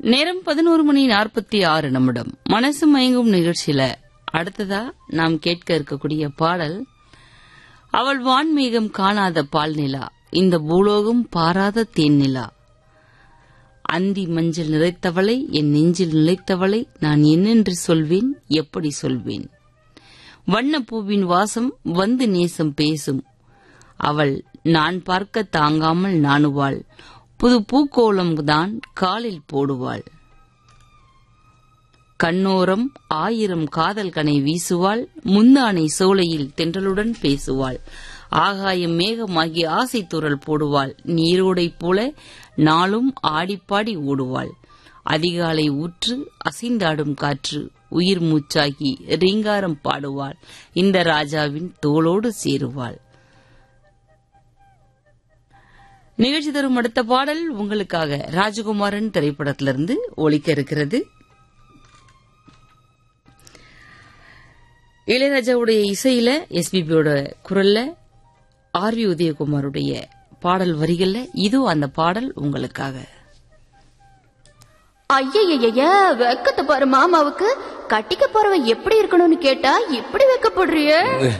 நேரம் பதினோரு மணி நாற்பத்தி ஆறு நிமிடம் மனசு மயங்கும் நிகழ்ச்சியில அடுத்ததா நாம் கேட்க இருக்கக்கூடிய பாடல் அவள் வான்மீகம் காணாத பால் நிலா இந்த பூலோகம் பாராத தேன் நிலா அந்தி மஞ்சள் நிறைத்தவளை என் நெஞ்சில் நிலைத்தவளை நான் என்னென்று சொல்வேன் எப்படி சொல்வேன் வண்ணப்பூவின் வாசம் வந்து நேசம் பேசும் அவள் நான் பார்க்க தாங்காமல் நாணுவாள் புது பூக்கோளம் தான் காலில் போடுவாள் கண்ணோரம் ஆயிரம் காதல் கனை வீசுவாள் முந்தானை சோலையில் தென்றலுடன் பேசுவாள் ஆகாயம் மேகமாகி ஆசை துரல் போடுவாள் நீரோடை போல நாளும் ஆடிப்பாடி ஓடுவாள் அதிகாலை ஊற்று அசைந்தாடும் காற்று உயிர் மூச்சாகி ரீங்காரம் பாடுவாள் இந்த ராஜாவின் தோளோடு சேருவாள் நிகழ்ச்சி தரும் அடுத்த பாடல் உங்களுக்காக ராஜகுமாரன் திரைப்படத்திலிருந்து ஒலிக்க இருக்கிறது இளையராஜாவுடைய இசையில எஸ்பிபியோட குரல்ல ஆர் வி உதயகுமாருடைய பாடல் வரிகள்ல இது அந்த பாடல் உங்களுக்காக ஐயய்யய்ய வெக்கத்தை பாரு மாமாவுக்கு கட்டிக்க போறவன் எப்படி இருக்கணும்னு கேட்டா இப்படி வெக்கப்படுறிய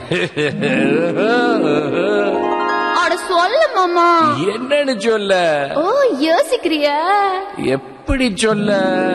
அட சொல்ல மாமா என்னன்னு சொல்ல ஓ யோசிக்கிறியா எப்படி சொல்ல